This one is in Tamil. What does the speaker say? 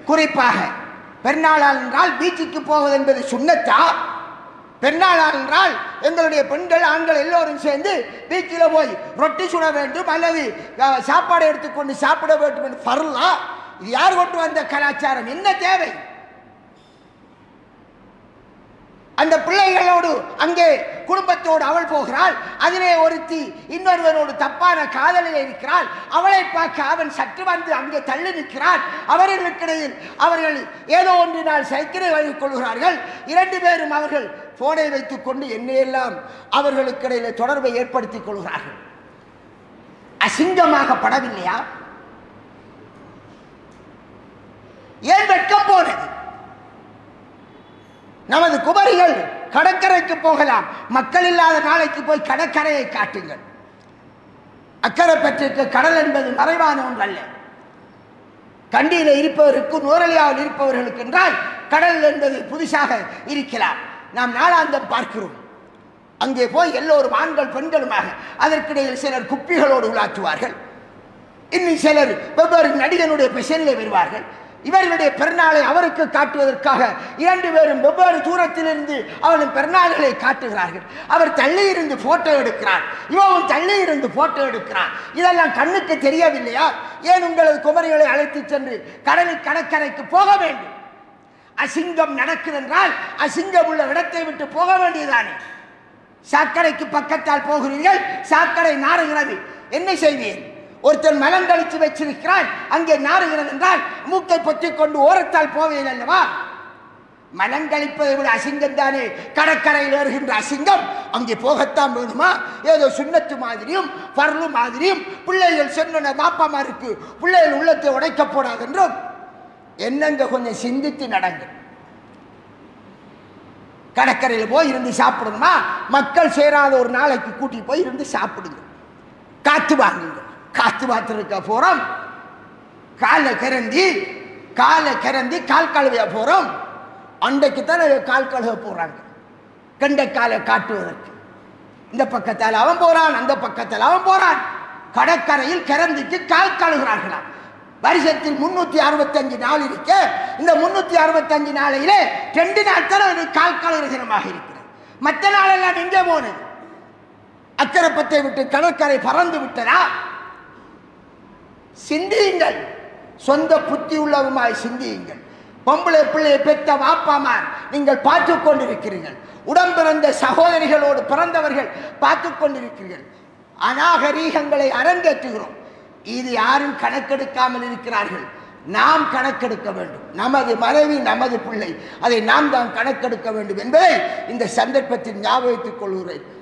குறிப்பாக பெருநாளால் என்றால் பீச்சுக்கு போவது என்பது சுண்ணத்தா பெருநாளால் என்றால் எங்களுடைய பெண்கள் ஆண்கள் எல்லோரும் சேர்ந்து பீச்சில் போய் ரொட்டி சுட வேண்டும் அல்லது அஹ், சாப்பாடு எடுத்துக்கொண்டு சாப்பிட வேண்டும் என்று பரலா இது யார் கொண்டு வந்த கலாச்சாரம் என்ன தேவை அந்த பிள்ளைகளோடு அங்கே குடும்பத்தோடு அவள் போகிறாள் அதிலே ஒருத்தி இன்னொருவனோடு தப்பான காதலில் இருக்கிறாள் அவளை பார்க்க அவன் சற்று வந்து அங்கே தள்ளி நிற்கிறான் அவர்களுக்கிடையில் அவர்கள் ஏதோ ஒன்றினால் சைக்கிளை வாங்கிக் கொள்கிறார்கள் இரண்டு பேரும் அவர்கள் போனை வைத்துக் கொண்டு என்னையெல்லாம் அவர்களுக்கிடையில தொடர்பை ஏற்படுத்திக் கொள்கிறார்கள் அசிங்கமாக படவில்லையா ஏன் வெட்கம் போனது நமது குமரிகள் கடற்கரைக்கு போகலாம் மக்கள் இல்லாத நாளைக்கு போய் கடற்கரையை காட்டுங்கள் அக்கறை பற்றிற்கு கடல் என்பது மறைவான ஒன்று அல்ல கண்டியில் இருப்பவருக்கு நூரலியாவில் இருப்பவர்களுக்கு என்றால் கடல் என்பது புதுசாக இருக்கலாம் நாம் நாளாந்தம் பார்க்கிறோம் அங்கே போய் எல்லோரும் ஆண்கள் பெண்களுமாக அதற்கிடையில் சிலர் குப்பிகளோடு உலாற்றுவார்கள் இன்னும் சிலர் வெவ்வேறு நடிகனுடைய பெசனிலே வருவார்கள் இவர்களுடைய பிறநாளை அவருக்கு காட்டுவதற்காக இரண்டு பேரும் வெவ்வேறு தூரத்திலிருந்து அவனின் பிறநாள்களை காட்டுகிறார்கள் அவர் தள்ளி இருந்து போட்டோ எடுக்கிறார் இவன் தள்ளி இருந்து போட்டோ எடுக்கிறார் இதெல்லாம் கண்ணுக்கு தெரியவில்லையா ஏன் உங்களது குமரிகளை அழைத்துச் சென்று கடலில் கடற்கரைக்கு போக வேண்டும் அசிங்கம் நடக்குதென்றால் அசிங்கம் உள்ள இடத்தை விட்டு போக வேண்டியதானே சாக்கடைக்கு பக்கத்தால் போகிறீர்கள் சாக்கடை நாறுகிறது என்ன செய்வீர் ஒருத்தன் மலம் கழித்து வச்சிருக்கிறான் அங்கே நாறுகிறது என்றால் மூக்கை பொத்திக் கொண்டு ஓரத்தால் போவேன் அல்லவா மலம் கழிப்பதை விட அசிங்கம் தானே கடற்கரையில் வருகின்ற அசிங்கம் அங்கே போகத்தான் வேணுமா ஏதோ சுண்ணத்து மாதிரியும் பர்லு மாதிரியும் பிள்ளைகள் சொன்ன மாப்பாமாருக்கு பிள்ளைகள் உள்ளத்தை உடைக்க போடாது என்றும் என்னங்க கொஞ்சம் சிந்தித்து நடங்க கடற்கரையில் போய் இருந்து சாப்பிடணுமா மக்கள் சேராத ஒரு நாளைக்கு கூட்டி போய் இருந்து சாப்பிடுங்க காத்து வாங்குங்க காத்து வாத்துருக்க போறோம் காலை கிறந்தி காலை கிறந்தி கால் கழுவிய போறோம் அன்றைக்கு தான் கால் கழுவ போறாங்க கண்ட காலை காட்டுவதற்கு இந்த பக்கத்தால் அவன் போறான் அந்த பக்கத்தில் அவன் போறான் கடற்கரையில் கிறந்திக்கு கால் கழுகிறார்களாம் வருஷத்தில் முன்னூத்தி அறுபத்தஞ்சு நாள் இருக்க இந்த முன்னூத்தி அறுபத்தஞ்சு நாளையிலே ரெண்டு நாள் தான் அது கால் கழுவுற தினமாக இருக்கிறது மற்ற நாளெல்லாம் எங்கே போனது அக்கரப்பத்தை விட்டு கடற்கரை பறந்து விட்டதா சிந்தியுங்கள் சொந்த புத்தி உள்ளவருமாய் சிந்தியுங்கள் பொம்பளை பிள்ளையை பெற்ற வாப்பாமார் நீங்கள் பார்த்து கொண்டிருக்கிறீர்கள் உடம்பிறந்த சகோதரிகளோடு பிறந்தவர்கள் பார்த்து கொண்டிருக்கிறீர்கள் அநாகரீகங்களை அரங்கேற்றுகிறோம் இது யாரும் கணக்கெடுக்காமல் இருக்கிறார்கள் நாம் கணக்கெடுக்க வேண்டும் நமது மனைவி நமது பிள்ளை அதை நாம் தான் கணக்கெடுக்க வேண்டும் என்பதை இந்த சந்தர்ப்பத்தில் ஞாபகத்துக் கொள்கிறேன்